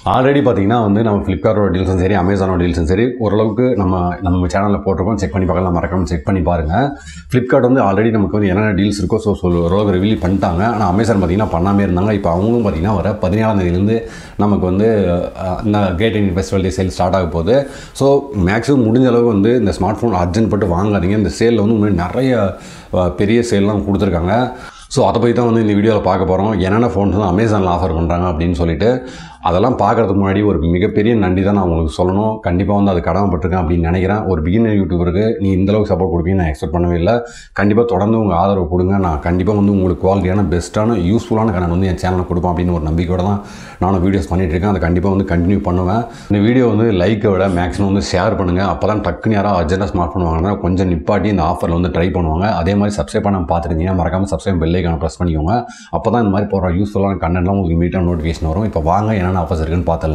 already பார்த்தீங்கன்னா வந்து நம்ம ஃப்ளிப்கார்ட்டோட டீல்ஸும் சரி அமேசானோட டீல்ஸும் சரி ஓரளவுக்கு நம்ம நம்ம சேனலில் போட்டிருக்கோம் செக் பண்ணி பார்க்கலாம் மறக்காம செக் பண்ணி பாருங்கள் ஃப்ளிப்கார்ட் வந்து ஆல்ரெடி நமக்கு வந்து என்னென்ன டீல்ஸ் இருக்கோ ஸோ சொல் ஓரளவுக்கு ரிவீல் பண்ணிட்டாங்க ஆனால் அமேசான் பார்த்தீங்கன்னா பண்ணாமே இருந்தாங்க இப்போ அவங்களும் பார்த்தீங்கன்னா வர பதினேழாம் தேதியிலேருந்து நமக்கு வந்து அஹ், இந்த கேட் இன் ஃபெஸ்டிவல் டே சேல் ஸ்டார்ட் ஆக போகுது ஸோ மேக்ஸிமம் முடிஞ்ச அளவுக்கு வந்து இந்த ஸ்மார்ட் ஃபோன் அர்ஜென்ட் பட்டு வாங்காதீங்க இந்த சேலில் வந்து உண்மையிலே நிறைய அஹ், பெரிய சேல்லாம் கொடுத்துருக்காங்க ஸோ அதை பற்றி தான் வந்து இந்த வீடியோவில் பார்க்க போகிறோம் என்னென்ன ஃபோன்ஸ் வந்து அமேசானில் ஆஃபர் பண்ணுறாங்க அப்படின்னு சொல்லிட்டு அதெல்லாம் பார்க்குறதுக்கு முன்னாடி ஒரு மிகப்பெரிய நன்றி தான் நான் உங்களுக்கு சொல்லணும் கண்டிப்பாக வந்து அது கடமைப்பட்டிருக்கேன் அப்படின்னு நினைக்கிறேன் ஒரு பிகினர் யூடியூபருக்கு நீ இந்த அளவுக்கு சப்போர்ட் கொடுப்பீங்கன்னு நான் எக்ஸ்பெக்ட் பண்ணவே இல்லை கண்டிப்பாக தொடர்ந்து உங்கள் ஆதரவு கொடுங்க நான் கண்டிப்பாக வந்து உங்களுக்கு குவாலிட்டியான பெஸ்ட்டான யூஸ்ஃபுல்லான கணக்கு வந்து என் சேனலில் கொடுப்பேன் அப்படின்னு ஒரு நம்பிக்கையோட தான் நானும் வீடியோஸ் பண்ணிட்டு இருக்கேன் அதை கண்டிப்பாக வந்து கண்டினியூ பண்ணுவேன் இந்த வீடியோ வந்து லைக்கை விட மேக்ஸிமம் வந்து ஷேர் பண்ணுங்கள் அப்போ தான் டக்குன்னு யாராவது அர்ஜென்ட்டாக ஸ்மார்ட் ஃபோன் வாங்கினா கொஞ்சம் நிப்பாட்டி இந்த ஆஃபரில் வந்து ட்ரை பண்ணுவாங்க அதே மாதிரி சப்ஸ்கிரைப் பண்ண பார்த்துருந்தீங்கன்னா மறக்காமல் சப்ஸ்கிரைப் பெல்லைக்கான ப்ரெஸ் பண்ணிக்கோங்க அப்போ தான் இந்த மாதிரி போகிற யூஸ்ஃபுல்லான கண்டென்ட்லாம் உங்களுக்கு இமீடியட்டாக நோட்டிஃபிகேஷன் வரும் இப்போ வாங்க என்னென்ன ஆஃபர்ஸ் இருக்குன்னு பார்த்துடலாம்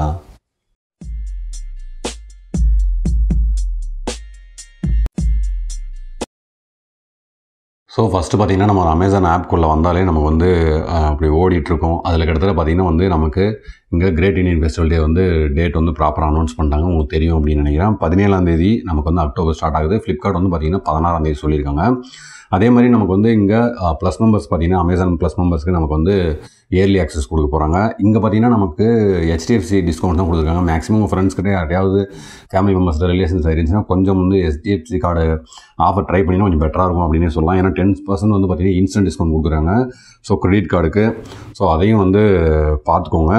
ஸோ ஃபஸ்ட்டு பார்த்தீங்கன்னா நம்ம அமேசான் ஆப்குள்ளே வந்தாலே நமக்கு வந்து அஹ், அப்படி ஓடிட்டுருக்கோம் அதில் கிட்டத்தட்ட பார்த்தீங்கன்னா வந்து நமக்கு இங்கே கிரேட் இண்டியன் ஃபெஸ்டிவல் டே வந்து டேட் வந்து ப்ராப்பராக அனௌன்ஸ் பண்ணிட்டாங்க உங்களுக்கு தெரியும் அப்படின்னு நினைக்கிறேன் பதினேழாம் தேதி நமக்கு வந்து அக்டோபர் ஸ்டார்ட் ஆகுது ஃப்ளிப்கார்ட் வந்து பார்த்தீங்கன்னா பதினாறாம் தேதி சொல்லியிருக்காங்க அதே மாதிரி நமக்கு வந்து இங்கே ப்ளஸ் மெம்பர்ஸ் பார்த்தீங்கன்னா அமேசான் ப்ளஸ் மெம்பர்ஸ்க்கு நமக்கு வந்து இயர்லி ஆக்சஸ் கொடுக்க போகிறாங்க இங்கே பார்த்தீங்கன்னா நமக்கு ஹெச்டிஎஃப்சி டிஸ்கவுண்ட் தான் கொடுத்துருக்காங்க மேக்ஸிமம் உங்கள் ஃப்ரெண்ட்ஸ் கிட்ட யாரையாவது ஃபேமிலி மெம்பர்ஸ் ரிலேஷன்ஸ் இருந்துச்சுன்னா கொஞ்சம் வந்து ஹெச்டிஎஃப்சி கார்டு ஆஃபர் ட்ரை பண்ணினா கொஞ்சம் பெட்டராக இருக்கும் அப்படின்னு சொல்லலாம் ஏன்னா டென் பர்சன்ட் வந்து பார்த்தீங்கன்னா இன்ஸ்டன்ட் டிஸ்கவுண்ட் கொடுக்குறாங்க ஸோ கிரெடிட் கார்டுக்கு ஸோ அதையும் வந்து பார்த்துக்கோங்க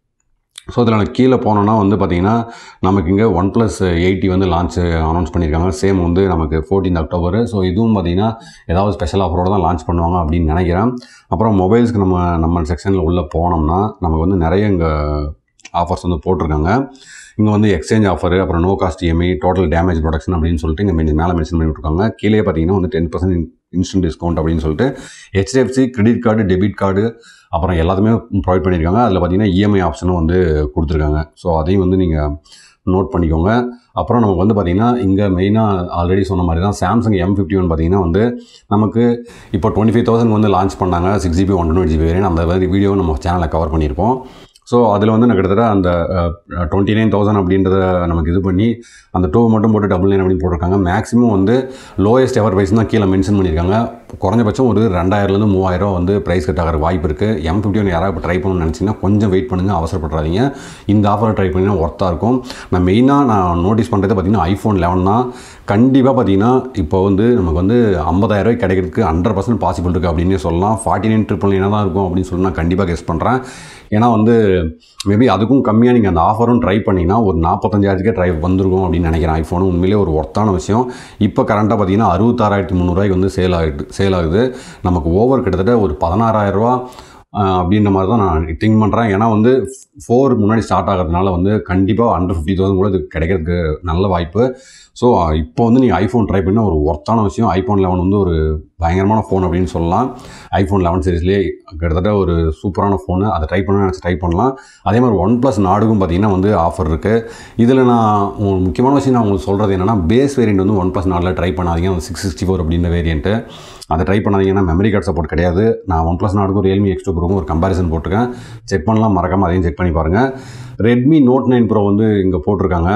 ஸோ இதில் கீழே போனோன்னா வந்து பார்த்தீங்கன்னா நமக்கு இங்கே ஒன் ப்ளஸ் எயிட்டி வந்து லான்ச் அனௌன்ஸ் பண்ணியிருக்காங்க சேம் வந்து நமக்கு ஃபோர்டீன் அக்டோபர் ஸோ இதுவும் பார்த்தீங்கன்னா ஏதாவது ஸ்பெஷல் ஆஃபரோட தான் லான்ச் பண்ணுவாங்க அப்படின்னு நினைக்கிறேன் அப்புறம் மொபைல்ஸ்க்கு நம்ம நம்ம செக்ஷனில் உள்ளே போனோம்னா நமக்கு வந்து நிறைய இங்கே ஆஃபர்ஸ் வந்து போட்டிருக்காங்க இங்கே வந்து எக்ஸ்சேஞ்ச் ஆஃபர் அப்புறம் no cost EMI total damage protection அப்படின்னு சொல்லிட்டு இங்கே மென் மேலே மென்ஷன் பண்ணி விட்ருக்காங்க கீழே பார்த்தீங்கன்னா வந்து டென் பர்சன்ட் இன்ஸ்டன்ட் டிஸ்கவுண்ட் அப்படின்னு சொல்லிட்டு HDFC credit card debit card அப்புறம் எல்லாத்தையுமே ப்ரொவைட் பண்ணியிருக்காங்க அதில் பார்த்தீங்கன்னா இஎம்ஐ ஆப்ஷனும் வந்து கொடுத்துருக்காங்க ஸோ அதையும் வந்து நீங்கள் நோட் பண்ணிக்கோங்க அப்புறம் நமக்கு வந்து பார்த்திங்கன்னா இங்கே மெயினாக ஆல்ரெடி சொன்ன மாதிரி தான் சாம்சங் எம் ஃபிஃப்டி ஒன் பார்த்திங்கன்னா வந்து நமக்கு இப்போ டுவெண்ட்டி ஃபைவ் தௌசண்ட் வந்து லான்ச் பண்ணாங்க six GB one twenty GB variant அந்த மாதிரி வீடியோ நம்ம சேனலில் கவர் பண்ணியிருப்போம் ஸோ அதில் வந்து நான் கிட்டத்தட்ட அந்த டுவெண்ட்டி நைன் தௌசண்ட் அப்படின்றத நமக்கு இது பண்ணி அந்த டூ மட்டும் போட்டு டபுள் நைன் அப்படின்னு போட்டிருக்காங்க மேக்ஸிமம் வந்து லோயஸ்ட் எவர் ப்ரைஸ் தான் கீழே மென்ஷன் பண்ணியிருக்காங்க குறைஞ்சபட்சம் ஒரு ரெண்டாயிரம்லேருந்து மூவாயிரம் வந்து ப்ரைஸ் கட் ஆகிற வாய்ப்பு இருக்குது எம் ஃபிஃப்டி ஒன் யாராவது ட்ரை பண்ணணும்னு நினச்சிங்கன்னா கொஞ்சம் வெயிட் பண்ணுங்கள் அவசரப்படுறாதீங்க இந்த ஆஃபரை ட்ரை பண்ணிங்கன்னா ஒர்த்தாக இருக்கும் நான் மெயினாக நான் நோட்டீஸ் பண்ணுறது பார்த்தீங்கன்னா ஐஃபோன் லெவன் தான் கண்டிப்பாக பார்த்தீங்கன்னா இப்போ வந்து நமக்கு வந்து ஐம்பதாயிரம் ரூபாய் கிடைக்கிறதுக்கு ஹண்ட்ரட் பர்சன்ட் பாசிபிள் இருக்குது அப்படின்னு சொல்லலாம் ஃபார்ட்டி நைன் ட்ரிபிள் நைனாக தான் இருக்கும் அப்படின்னு சொல்லி நான் கண்டிப்பாக கெஸ் பண்ணுறேன் ஏன்னா வந்து மேபி அதுக்கும் கம்மியாக நீங்கள் அந்த ஆஃபரும் ட்ரை பண்ணிங்கன்னா ஒரு நாற்பத்தஞ்சாயிரத்துக்கே ட்ரை வந்திருக்கும் அப்படின்னு நினைக்கிறேன் ஐஃபோனு உண்மையிலே ஒரு ஒர்த்தான விஷயம் இப்போ கரண்ட்டாக பார்த்தீங்கன்னா அறுபத்தாறாயிரத்தி முந்நூறுவாய்க்கு வந்து சேல் ஆகிட்டு சேல் ஆகுது நமக்கு ஓவர் கிட்டத்தட்ட ஒரு பதினாறாயிரரூவா அப்படின்ற மாதிரி தான் நான் திங்க் பண்ணுறேன் ஏன்னா வந்து ஃபோர் முன்னாடி ஸ்டார்ட் ஆகிறதுனால வந்து கண்டிப்பாக அண்டர் ஃபிஃப்டி தௌசண்ட் கூட இது கிடைக்கிறதுக்கு நல்ல வாய்ப்பு ஸோ இப்போ வந்து நீங்கள் ஐஃபோன் ட்ரை பண்ண ஒரு ஒர்த்தான விஷயம் ஐஃபோன் லெவன் வந்து ஒரு பயங்கரமான ஃபோன் அப்படின்னு சொல்லலாம் ஐஃபோன் லெவன் சீரிஸ்லேயே கிட்டத்தட்ட ஒரு சூப்பரான ஃபோனு அதை ட்ரை பண்ண நினச்சி ட்ரை பண்ணலாம் அதே மாதிரி ஒன் ப்ளஸ் நாடுக்கும் பார்த்தீங்கன்னா வந்து ஆஃபர் இருக்குது இதில் நான் ஒரு முக்கியமான விஷயம் நான் உங்களுக்கு சொல்கிறது என்னென்னா பேஸ் வேரியண்ட் வந்து ஒன் ப்ளஸ் நாடில் ட்ரை பண்ணாதீங்க அந்த சிக்ஸ் சிக்ஸ்டி ஃபோர் அப்படின்ற வேரியண்ட்டு அதை ட்ரை பண்ணாதீங்கன்னா மெமரி கார்டு சப்போர்ட் கிடையாது நான் ஒன் ப்ளஸ் நாடுக்கும் ரியல்மி எக்ஸ் டூ ப்ரோக்கும் ஒரு கம்பேரிசன் போட்டிருக்கேன் செக் பண்ணலாம் மறக்காமல் அதையும் செக் பண்ணி பாருங்கள் ரெட்மி நோட் நைன் ப்ரோ வந்து இங்கே போட்டிருக்காங்க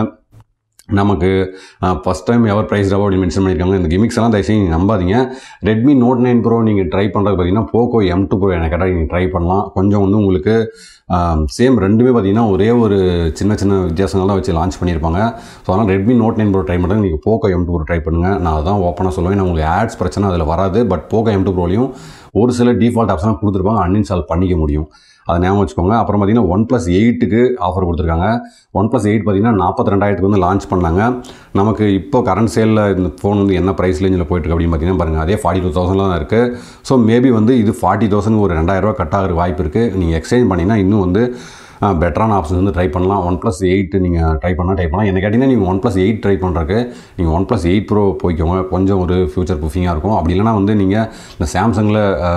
நமக்கு ஃபஸ்ட் டைம் எவர் ப்ரைஸ் ரவோ அப்படின்னு மென்ஷன் பண்ணியிருக்காங்க இந்த கிமிக்ஸ் எல்லாம் தயவுசெய்து நீங்கள் நம்பாதீங்க ரெட்மி நோட் நைன் ப்ரோ நீங்கள் ட்ரை பண்ணுறது பார்த்தீங்கன்னா போக்கோ எம் டூ ப்ரோ எனக்கு கேட்டால் நீங்கள் ட்ரை பண்ணலாம் கொஞ்சம் வந்து உங்களுக்கு சேம் ரெண்டுமே பார்த்தீங்கன்னா ஒரே ஒரு சின்ன சின்ன வித்தியாசங்கள்லாம் வச்சு லான்ச் பண்ணியிருப்பாங்க ஸோ அதனால் Redmi note nine Pro try பண்ணுறது நீங்கள் Poco M two Pro try பண்ணுங்கள் நான் அதான் ஓப்பனாக சொல்லுவேன் ஏன்னா உங்களுக்கு ஆட்ஸ் பிரச்சனை அதில் வராது பட் போக்கோ எம் டூ ப்ரோலையும் ஒரு சில டிஃபால்ட் ஆப்ஷன்லாம் கொடுத்துருப்பாங்க அன்இன்ஸ்டால் பண்ணிக்க முடியும் அதை ஞாபகம் வச்சுக்கோங்க அப்புறம் பார்த்தீங்கன்னா ஒன் ப்ளஸ் எயிட்டுக்கு ஆஃபர் கொடுத்துருக்காங்க ஒன் ப்ளஸ் எயிட் பார்த்தீங்கன்னா நாற்பத்தி ரெண்டாயிரத்துக்கு வந்து லான்ச் பண்ணாங்க நமக்கு இப்போ கரண்ட் சேலில் இந்த ஃபோன் வந்து என்ன ப்ரைஸ் ரேஞ்சில் போயிட்டுருக்கு அப்படின்னு பார்த்தீங்கன்னா பாருங்கள் அதே ஃபார்ட்டி டூ தௌசண்ட்ல தான் இருக்குது ஸோ மேபி வந்து இது ஃபார்ட்டி தௌசண்ட் ஒரு ரெண்டாயிரரூவா கட் ஆகிற வாய்ப்பு இருக்குது நீங்கள் எக்ஸ்சேஞ்ச் பண்ணிங்கன்னா இன்னும் வந்து பெட்டரான ஆப்ஷன் வந்து ட்ரை பண்ணலாம் ஒன் ப்ளஸ் எயிட் நீங்கள் ட்ரை பண்ணால் ட்ரை பண்ணலாம் என்ன கேட்டிங்கன்னா நீங்கள் ஒன் ப்ளஸ் எயிட் ட்ரை பண்ணுறக்கு நீங்கள் ஒன் ப்ளஸ் எயிட் ப்ரோ போய்க்கோங்க கொஞ்சம் ஒரு ஃபியூச்சர் ப்ரூஃபிங்காக இருக்கும் அப்படி இல்லைனா வந்து நீங்கள் இந்த சாம்சங்கில்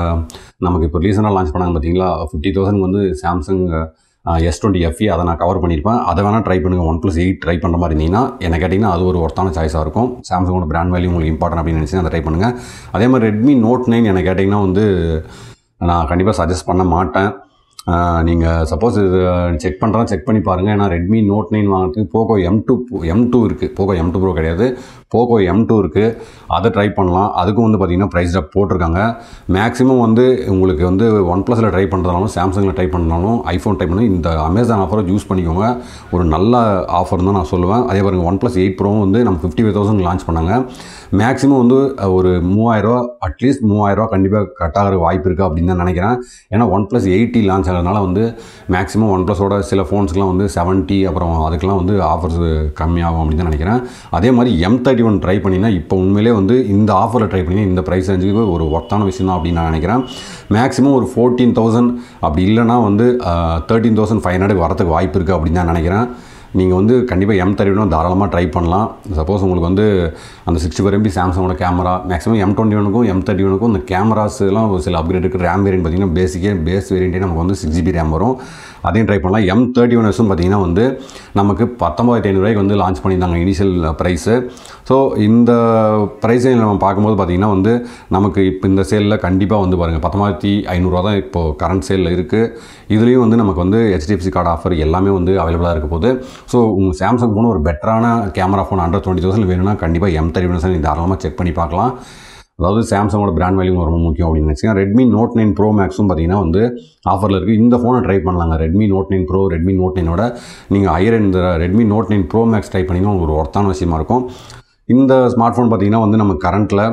நமக்கு இப்போ ரீசனாக லான்ச் பண்ணாங்க பார்த்தீங்களா ஃபிஃப்டி தௌசண்ட் வந்து சாம்சங் எஸ் டுவெண்ட்டி எஃப்இ அதை நான் கவர் பண்ணியிருப்பேன் அதை வேணால் ட்ரை பண்ணுங்கள் ஒன் ப்ளஸ் எயிட் ட்ரை பண்ணுற மாதிரி இருந்தீங்கன்னா என்ன கேட்டிங்கன்னா அது ஒரு ஒர்த்தான சாய்ஸாக இருக்கும் சாம்சங்கோட பிராண்ட் வேல்யூ உங்களுக்கு இம்பார்ட்டன் அப்படின்னு நினச்சி அதை ட்ரை பண்ணுங்கள் அதே மாதிரி ரெட்மி நோட் நைன் என்ன கேட்டிங்கன்னா வந்து நான் கண்டிப்பாக சஜஸ்ட் பண்ண மாட்டேன் நீங்கள் சப்போஸ் இது செக் பண்ணுறா செக் பண்ணி பாருங்கள் ஏன்னா ரெட்மி நோட் நைன் வாங்குறதுக்கு Poco M two M two இருக்குது போகோ எம் டூ ப்ரோ கிடையாது போகோ எம் டூ இருக்குது அதை ட்ரை பண்ணலாம் அதுக்கும் வந்து பார்த்திங்கன்னா ப்ரைஸ் ட்ராப் போட்டிருக்காங்க மேக்ஸிமம் வந்து உங்களுக்கு வந்து ஒன் ப்ளஸில் ட்ரை பண்ணுறதாலும் சாம்சங்கில் ட்ரை பண்ணாலும் ஐஃபோன் ட்ரை பண்ணி இந்த அமேசான் ஆஃபரை யூஸ் பண்ணிக்கோங்க ஒரு நல்ல ஆஃபர் தான் நான் சொல்லுவேன் அதே பாருங்கள் ஒன் ப்ளஸ் எயிட் ப்ரோவும் வந்து நம்ம ஃபிஃப்டி ஃபைவ் தௌசண்ட் லான்ச் பண்ணாங்க மேக்ஸிமம் வந்து ஒரு மூவாயிரரூவா அட்லீஸ்ட் மூவாயிரரூவா கண்டிப்பாக கட் ஆகிற வாய்ப்பு இருக்குது அப்படின்னு தான் நினைக்கிறேன் ஏன்னா ஒன் ப்ளஸ் எயிட்டி லான்ச் ஆகிறதுனால வந்து மேக்ஸிமம் ஒன் ப்ளஸோட சில ஃபோன்ஸ்க்குலாம் வந்து செவன்ட்டி அப்புறம் அதுக்கெலாம் வந்து ஆஃபர்ஸ் கம்மியாகும் அப்படின்னு தான் நினைக்கிறேன் அதே மாதிரி எம் தேர்ட்டி ஒன் ட்ரை பண்ணினா இப்போ உண்மையிலே வந்து இந்த ஆஃபரில் ட்ரை பண்ணி இந்த ப்ரைஸ் ரேஞ்சுக்கு ஒரு ஒர்த்தான விஷயம் தான் அப்படின்னு நான் நினைக்கிறேன் மேக்ஸிமம் ஒரு ஃபோர்டீன் தௌசண்ட் அப்படி இல்லைனா வந்து தேர்ட்டீன் தௌசண்ட் ஃபைவ் ஹண்ட்ரட் வரதுக்கு வாய்ப்பு இருக்குது அப்படின்னு தான் நினைக்கிறேன் நீங்கள் வந்து கண்டிப்பாக எம் தேர்ட்டி தாராளமாக ட்ரை பண்ணலாம் சப்போஸ் உங்களுக்கு வந்து அந்த சிக்ஸ்டி ஃபோர் எம்பி சாம்சங்கோட கேமரா மேக்ஸிமம் எம் டுவெண்ட்டி ஒனுக்கும் எம் தேர்ட்டி ஒனுக்கும் இந்த கேமராஸ்லாம் ஒரு சில அப்கிரேட் இருக்குது ரேம் வேரியன்ட் பார்த்தீங்கன்னா பேசிக்கே பேஸ் வேரியண்ட்டே நமக்கு வந்து சிக்ஸ் ஜிபி ரேம் வரும் அதையும் ட்ரை பண்ணலாம் எம் தேர்ட்டி ஒன் எஸும் பார்த்தீங்கன்னா வந்து நமக்கு பத்தொம்பதாயிரத்தி ஐநூறுரூவாய்க்கு வந்து லான்ச் பண்ணியிருந்தாங்க இனிஷியல் ப்ரைஸு ஸோ இந்த ப்ரைஸை நம்ம பார்க்கும்போது பார்த்திங்கன்னா வந்து நமக்கு இப்போ இந்த சேலில் கண்டிப்பாக வந்து பாருங்கள் பத்தொம்பதாயிரத்தி ஐநூறுரூவா தான் இப்போது கரண்ட் சேலில் இருக்குது இதுலேயும் வந்து நமக்கு வந்து ஹெச்டிஎஃப்சி கார்டு ஆஃபர் எல்லாமே வந்து அவைலபிளாக இருக்க போகுது ஸோ உங்கள் சாம்சங் ஃபோன் ஒரு பெட்டரான camera phone hundred twenty thousand வேணும்னா கண்டிப்பாக எம் தேர்ட்டி ஒன் நீங்கள் தாராளமாக செக் பண்ணி பார்க்கலாம் அதாவது சாம்சங்கோட பிராண்ட் வேல்யூ ரொம்ப முக்கியம் அப்படின்னு நினச்சிங்க ரெட்மி நோட் நைன் ப்ரோ மேக்ஸும் பார்த்தீங்கன்னா வந்து ஆஃபரில் இருக்குது இந்த ஃபோனை ட்ரை பண்ணலாங்க Redmi note nine Pro Redmi Note நைனோட நீங்கள் ஹையர் இந்த Redmi note nine Pro Max try பண்ணிங்கன்னா உங்களுக்கு ஒரு ஒர்த்தான விஷயமா இருக்கும் இந்த ஸ்மார்ட் ஃபோன் பார்த்தீங்கன்னா வந்து நம்ம கரண்ட்டில்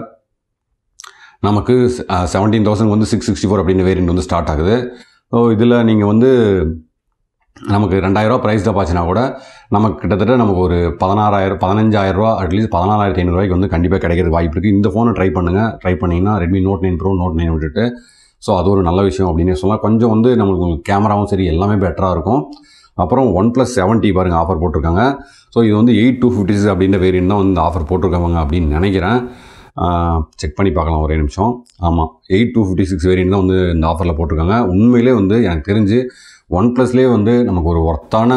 நமக்கு செவன்டீன் தௌசண்ட் வந்து சிக்ஸ் சிக்ஸ்டி ஃபோர் அப்படின்னு வேரியன்ட் வந்து ஸ்டார்ட் ஆகுது ஸோ இதில் நீங்கள் வந்து நமக்கு ரெண்டாயிரரூவா ப்ரைஸ் தப்பாச்சுன்னா கூட நமக்கு கிட்டத்தட்ட நமக்கு ஒரு பதினாறாயிரம் பதினஞ்சாயிரரூவா அட்லீஸ்ட் பதினாலாயிரத்தி ஐநூறுரூவாய்க்கு வந்து கண்டிப்பாக கிடைக்கிறது வாய்ப்பு இருக்குது இந்த ஃபோனை ட்ரை பண்ணுங்கள் ட்ரை பண்ணிங்கன்னா Redmi note nine pro note nine விட்டுட்டு ஸோ அது ஒரு நல்ல விஷயம் அப்படின்னு சொல்லலாம் கொஞ்சம் வந்து நம்மளுக்கு கேமராவும் சரி எல்லாமே பெட்டராக இருக்கும் அப்புறம் ஒன் ப்ளஸ் செவன்ட்டி பாருங்கள் ஆஃபர் போட்டிருக்காங்க ஸோ இது வந்து எயிட் டூ ஃபிஃப்டி சிக்ஸ் அப்படின்ற வேரியன்ட் தான் வந்து இந்த ஆஃபர் போட்டிருக்காங்க அப்படின்னு நினைக்கிறேன் செக் பண்ணி பார்க்கலாம் ஒரே நிமிஷம் ஆமாம் eight two fifty six variant தான் வந்து இந்த ஆஃபரில் போட்டிருக்காங்க உண்மையிலே வந்து எனக்கு தெரிஞ்சு ஒன் ப்ளஸ்லேயே வந்து நமக்கு ஒரு ஒர்த்தான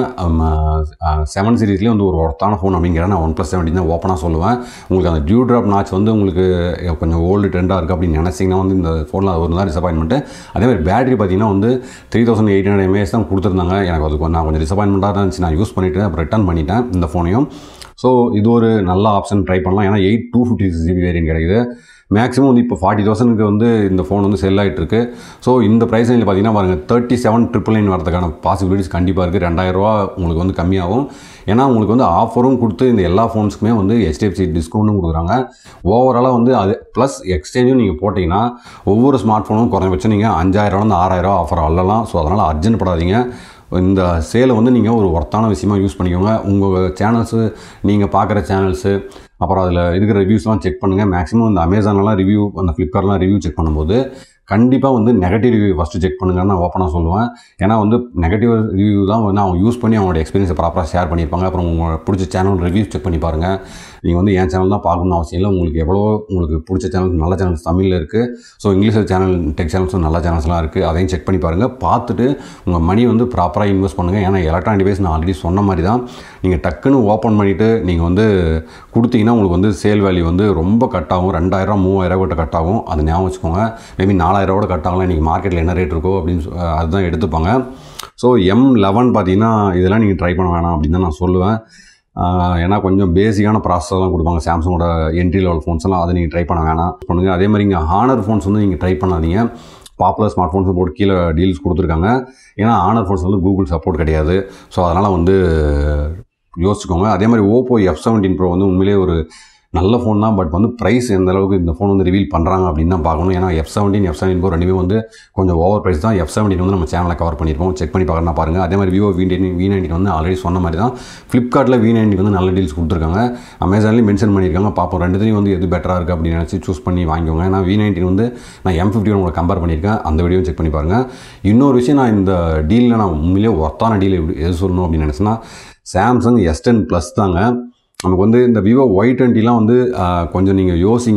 செவன் சீரீஸ்லேயே வந்து ஒரு ஒர்த்தான ஃபோன் அப்படிங்கிற நான் ஒன் ப்ளஸ் செவன்டி தான் ஓப்பனாக சொல்லுவேன் உங்களுக்கு அந்த டியூ ட்ராப் நாச் வந்து உங்களுக்கு கொஞ்சம் ஓல்டு ட்ரெண்டாக இருக்குது அப்படின்னு நினச்சிங்கன்னா வந்து இந்த ஃபோனில் ஒரு தான் டிசப்பாயின்மெண்ட்டு அதே மாதிரி பேட்டரி பார்த்தீங்கன்னா வந்து three thousand eight hundred mAh தான் கொடுத்துருந்தாங்க எனக்கு அது கொஞ்சம் நான் கொஞ்சம் டிசப்பாயின்மெண்ட்டாக தான் இருந்துச்சு நான் யூஸ் பண்ணிவிட்டு அப்புறம் ரிட்டர்ன் பண்ணிட்டேன் இந்த ஃபோனையும் ஸோ இது ஒரு நல்ல ஆப்ஷன் ட்ரை பண்ணலாம் ஏன்னா eight two fifty six GB variant கிடைக்குது மேக்ஸிமம் வந்து இப்போ ஃபார்ட்டி தௌசண்ட்க்கு வந்து இந்த ஃபோன் வந்து செல் ஆகிட்டு இருக்கு ஸோ இந்த ப்ரைஸ் ரேஞ்சில் பார்த்தீங்கன்னா பாருங்கள் தேர்ட்டி செவன் ட்ரிபிள் நைன் வரதுக்கான பாசிபிலிட்டிஸ் கண்டிப்பாக இருக்குது ரெண்டாயிரரூவா உங்களுக்கு வந்து கம்மியாகும் ஏன்னா உங்களுக்கு வந்து ஆஃபரும் கொடுத்து இந்த எல்லா ஃபோன்ஸுக்குமே வந்து ஹெச்டிஎஃப்சி டிஸ்கவுண்ட்டும் கொடுக்குறாங்க ஓவராலாக வந்து அது ப்ளஸ் எக்ஸ்சேஞ்சும் நீங்கள் போட்டிங்கன்னா ஒவ்வொரு ஸ்மார்ட் ஃபோனும் குறைஞ்சபட்சம் நீங்கள் அஞ்சாயிரம்லேருந்து ஆறாயிரம் ஆஃபர் அல்லலாம் ஸோ அதனால் அர்ஜென்ட் படாதீங்க இந்த சேலை வந்து நீங்கள் ஒரு ஒர்த்தான விஷயமா யூஸ் பண்ணிக்கோங்க உங்கள் சேனல்ஸு நீங்கள் பார்க்குற சேனல்ஸு அப்புறம் அதில் இருக்கிற ரிவ்யூஸ்லாம் செக் பண்ணுங்கள் மேக்ஸிமம் இந்த அமேசான்லாம் ரிவ்யூ அந்த ஃப்ளிப்கார்ட்லாம் ரிவ்யூ செக் பண்ணும்போது கண்டிப்பாக வந்து நெகட்டிவ் ரிவ்யூ ஃபஸ்ட்டு செக் பண்ணுங்கன்னு நான் ஓப்பனாக சொல்லுவேன் ஏன்னா வந்து நெகட்டிவ் ரிவ்யூ தான் வந்து அவங்க யூஸ் பண்ணி அவங்களோட எக்ஸ்பீரியன்ஸை ப்ராப்பராக ஷேர் பண்ணியிருப்பாங்க அப்புறம் உங்கள் பிடிச்ச சேனல் ரிவ்யூ செக் பண்ணி பாருங்கள் நீங்கள் வந்து என் சேனல் தான் பார்க்கணும்னு அவசியம் இல்லை உங்களுக்கு எவ்வளோ உங்களுக்கு பிடிச்ச சேனல்ஸ் நல்ல சேனல்ஸ் தமிழில் இருக்குது ஸோ இங்கிலீஷில் சேனல் டெக் சேனல்ஸும் நல்ல சேனல்ஸ்லாம் இருக்குது அதையும் செக் பண்ணி பாருங்கள் பார்த்துட்டு உங்கள் மணி வந்து ப்ராப்பராக இன்வெஸ்ட் பண்ணுங்கள் ஏன்னா எலக்ட்ரானிக் டிவைஸ் நான் ஆல்ரெடி சொன்ன மாதிரி தான் நீங்கள் டக்குன்னு ஓப்பன் பண்ணிவிட்டு நீங்கள் வந்து கொடுத்தீங்கன்னா உங்களுக்கு வந்து சேல் வேல்யூ வந்து ரொம்ப கட் ஆகும் ரெண்டாயிரம் மூவாயிரம் கிட்ட கட் ஆகும் அது ஞாபகம் வச்சுக்கோங்க மேபி நாலாயிரம் கூட கட் ஆகலாம் இன்றைக்கி மார்க்கெட்டில் என்ன ரேட் இருக்கோ அப்படின்னு சொ- அதுதான் எடுத்துப்பாங்க ஸோ எம் லெவன் பார்த்தீங்கன்னா இதெல்லாம் நீங்கள் ட்ரை பண்ண வேணாம் அப்படின்னு தான் நான் சொல்லுவேன் ஆஹ் ஏன்னா கொஞ்சம் பேசிக்கான ப்ராசஸ்லாம் கொடுப்பாங்க சாம்சங்கோட என்ட்ரி லெவல் ஃபோன்ஸ் எல்லாம் அதை நீங்கள் ட்ரை பண்ண வேணாம் பண்ணுங்க அதே மாதிரி இங்கே ஹானர் ஃபோன்ஸ் வந்து நீங்கள் ட்ரை பண்ணாதீங்க பாப்புலர் ஸ்மார்ட் ஃபோன்ஸ் போட்டு கீழே டீல்ஸ் கொடுத்துருக்காங்க ஏன்னா ஹானர் ஃபோன்ஸ் வந்து கூகுள் சப்போர்ட் கிடையாது ஸோ அதனால் வந்து யோசிச்சுக்கோங்க அதே மாதிரி ஓப்போ எஃப் செவன்டீன் ப்ரோ வந்து உண்மையிலேயே ஒரு நல்ல ஃபோன் தான் பட் வந்து ப்ரைஸ் எந்த அளவுக்கு இந்த ஃபோன் வந்து ரிவீல் பண்ணுறாங்க அப்படின்னு தான் பார்க்கணும் ஏன்னா F seventeen F seventeen pro ரெண்டுமே வந்து கொஞ்சம் ஓவர் ப்ரைஸ் தான் எஃப் செவன்டீன் வந்து நம்ம சேனலில் கவர் பண்ணியிருப்போம் செக் பண்ணி பார்க்கறனா பாருங்கள் அதே மாதிரி Vivo V nineteen V nineteen வந்து ஆல்ரெடி சொன்ன மாதிரி தான் ஃப்ளிப்கார்ட்டில் வி நைன்டீன் வந்து நல்ல டீல்ஸ் கொடுத்துருக்காங்க அமேசான்லேயும் மென்ஷன் பண்ணியிருக்காங்க பார்ப்போம் ரெண்டுத்தையும் வந்து எது பெட்டராக இருக்குது அப்படின்னு நினச்சி சூஸ் பண்ணி வாங்கிக்கோங்க ஏன்னா வி நைன்டீன் வந்து நான் எம் ஃபிஃப்டி உங்களை கம்பேர் பண்ணியிருக்கேன் அந்த வீடியோ செக் பண்ணி பாருங்கள் இன்னொரு விஷயம் நான் இந்த டீலில் நான் உண்மையிலேயே ஒர்த்தான டீல் எப்படி எது சொல்லணும் அப்படின்னு நினச்சேன்னா சாம்சங் எஸ் டென் ப்ளஸ் தாங்க நமக்கு வந்து இந்த விவோ ஒய் டுவெண்ட்டிலாம் வந்து ஆஹ், கொஞ்சம் நீங்கள் யோசிங்க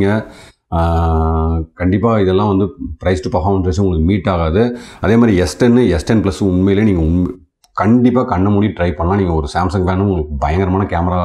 கண்டிப்பாக இதெல்லாம் வந்து ப்ரைஸ் டு பர்ஃபார்மன்ஸ் உங்களுக்கு மீட் ஆகாது அதே மாதிரி எஸ் டென்னு எஸ் டென் ப்ளஸ் உண்மையிலே நீங்கள் உண்மை கண்டிப்பாக கண்ணை மூடி ட்ரை பண்ணலாம் நீங்கள் ஒரு சாம்சங் ஃபேனும் உங்களுக்கு பயங்கரமான கேமரா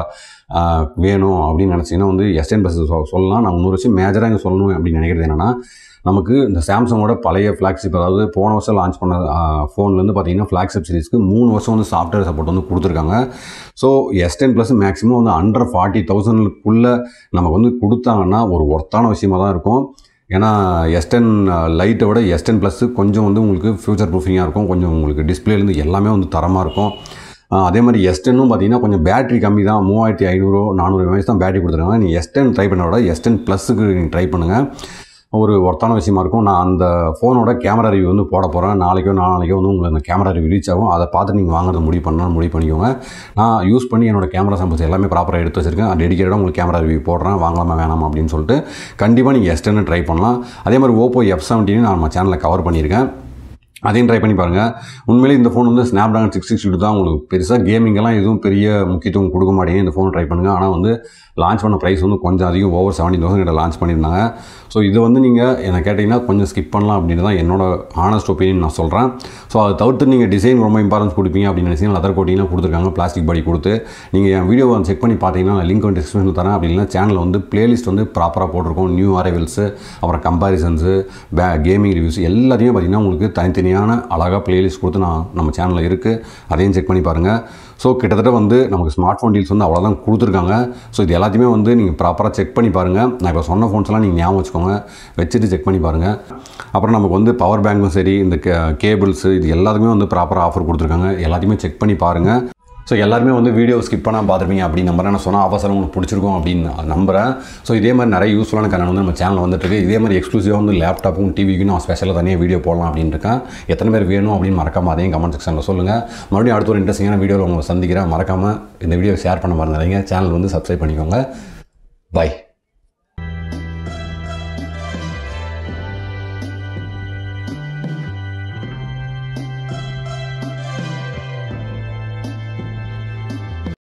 வேணும் அப்படின்னு நினச்சிங்கன்னா வந்து எஸ்என் பஸ் சொல்லலாம் நான் இன்னொரு விஷயம் மேஜராக இங்கே சொல்லணும் அப்படின்னு நினைக்கிறது என்னென்னா நமக்கு இந்த சாம்சங்கோட பழைய ஃப்ளாக்ஷிப் அதாவது போன வருஷம் லான்ச் பண்ண ஃபோன்லேருந்து பார்த்தீங்கன்னா ஃப்ளாக்ஷிப் சீரிஸ்க்கு மூணு வருஷம் வந்து சாஃப்ட்வேர் சப்போர்ட் வந்து கொடுத்துருக்காங்க so S ten plus maximum வந்து அண்டர் ஃபார்ட்டி தௌசண்ட்க்குள்ளே நமக்கு வந்து கொடுத்தாங்கன்னா ஒரு ஒர்த்தான விஷயமா தான் இருக்கும் ஏன்னா எஸ்டென் லைட்டை விட எஸ்டென் ப்ளஸ் கொஞ்சம் வந்து உங்களுக்கு ஃபியூச்சர் ப்ரூஃபிங்காக இருக்கும் கொஞ்சம் உங்களுக்கு டிஸ்பிளேலேருந்து எல்லாமே வந்து தரமாக இருக்கும் ஆஹ் அதே மாதிரி எஸ்டென்னும் பார்த்தீங்கன்னா கொஞ்சம் பேட்டரி கம்மி தான் மூவாயிரத்தி ஐநூறு நானூறு எம்ஏஹெச் தான் பேட்டரி கொடுத்துருக்காங்க நீங்கள் எஸ்டென் ட்ரை பண்ண விட எஸ்டென் ப்ளஸுக்கு நீங்கள் ட்ரை பண்ணுங்கள் ஒரு ஒர்த்தான விஷயமா இருக்கும் நான் அந்த ஃபோனோட கேமரா ரிவ்யூ வந்து போட போகிறேன் நாளைக்கோ நாளைக்கோ வந்து உங்களுக்கு அந்த கேமரா ரிவ்யூ ரீச் ஆகும் அதை பார்த்து நீங்கள் வாங்குறது முடிவு பண்ணணும் முடிவு பண்ணிக்கோங்க நான் யூஸ் பண்ணி என்னோட கேமரா சாம்பிள்ஸ் எல்லாமே ப்ராப்பராக எடுத்து வச்சிருக்கேன் டெடிக்கேட்டாக உங்களுக்கு கேமரா ரிவ்யூ போடுறேன் வாங்கலாமா வேணாமா அப்படின்னு சொல்லிட்டு கண்டிப்பாக நீங்கள் எஸ்டென்னு ட்ரை பண்ணலாம் அதே மாதிரி ஓப்போ எஃப் செவன்டீன் நான் நம்ம சேனலில் கவர் பண்ணியிருக்கேன் அதையும் ட்ரை பண்ணி பாருங்கள் உண்மையிலே இந்த ஃபோன் வந்து ஸ்னாப் ட்ராகன் சிக்ஸ் சிக்ஸ்டி தான் உங்களுக்கு பெருசாக கேமிங்கெல்லாம் எதுவும் பெரிய முக்கியத்துவம் கொடுக்க மாட்டேங்க இந்த ஃபோன் ட்ரை பண்ணுங்கள் ஆனால் வந்து லான்ச் பண்ண ப்ரைஸ் வந்து கொஞ்சம் அதிகம் ஓவர் செவன்டி தௌசண்ட் கிட்ட லான்ச் பண்ணியிருந்தாங்க ஸோ இது வந்து நீங்கள் என்ன கேட்டிங்கன்னா கொஞ்சம் ஸ்கிப் பண்ணலாம் அப்படின்னு தான் என்னோட ஆனஸ்ட் ஒப்பீனியன் நான் சொல்கிறேன் ஸோ அதை தவிர்த்து நீங்கள் டிசைன் ரொம்ப இம்பார்ட்டன்ஸ் கொடுப்பீங்க அப்படின்னு நினச்சிங்கன்னா லெதர் கோட்டிங்லாம் கொடுத்துருக்காங்க பிளாஸ்டிக் பாடி கொடுத்து நீங்கள் என் வீடியோவை செக் பண்ணி பார்த்தீங்கன்னா நான் லிங்க் வந்து டிஸ்கிரிப்ஷனில் தரேன் அப்படி இல்லைனா சேனலில் வந்து பிளேலிஸ்ட் வந்து ப்ராப்பராக போட்டிருக்கோம் நியூ அரைவல்ஸு அப்புறம் கம்பாரிசன்ஸு பே கேமிங் ரிவ்யூஸ் எல்லாத்தையுமே பார்த்தீங்கன்னா உங்களுக்கு தனித்தனியான அழகாக பிளேலிஸ்ட் கொடுத்து நான் நம்ம சேனலில் இருக்குது அதையும் செக் பண்ணி பாருங்கள் ஸோ கிட்டத்தட்ட வந்து நமக்கு ஸ்மார்ட் ஃபோன் டீல்ஸ் வந்து அவ்வளோதான் கொடுத்துருக்காங்க ஸோ இது எல்லாத்தையுமே வந்து நீங்கள் ப்ராப்பராக செக் பண்ணி பாருங்கள் நான் இப்போ சொன்ன ஃபோன்ஸ்லாம் நீங்கள் ஞாபகம் வச்சுக்கோங்க வச்சுட்டு செக் பண்ணி பாருங்கள் அப்புறம் நமக்கு வந்து பவர் பேங்க்கும் சரி இந்த கேபிள்ஸு இது எல்லாத்துக்குமே வந்து ப்ராப்பராக ஆஃபர் கொடுத்துருக்காங்க எல்லாத்தையுமே செக் பண்ணி பாருங்கள் ஸோ எல்லாருமே வந்து வீடியோ ஸ்கிப் பண்ணால் பார்த்துருப்பீங்க அப்படின்னு நம்புறேன் நான் சொன்ன ஆஃபர்ஸ் உங்களுக்கு பிடிச்சிருக்கும் அப்படின்னு நான் நம்புறேன் ஸோ இதே மாதிரி நிறைய யூஸ்ஃபுல்லான கண்ணன் வந்து நம்ம சேனல் வந்துட்டு இருக்கு இதே மாதிரி எக்ஸ்க்ளூசிவாக வந்து லேப்டாப்பும் டிவிக்கும் நான் ஸ்பெஷலாக தனியாக வீடியோ போடலாம் அப்படின்னு இருக்கேன் எத்தனை பேர் வேணும் அப்படின்னு மறக்காம அதையும் கமெண்ட் செக்ஷனில் சொல்லுங்கள் மறுபடியும் அடுத்த ஒரு இன்ட்ரெஸ்டிங்கான வீடியோவில் உங்களை சந்திக்கிறேன் மறக்காமல் இந்த வீடியோ ஷேர் பண்ண மறந்துடுங்க சேனல் வந்து சப்ஸ்கிரைப் பண்ணிக்கோங்க பை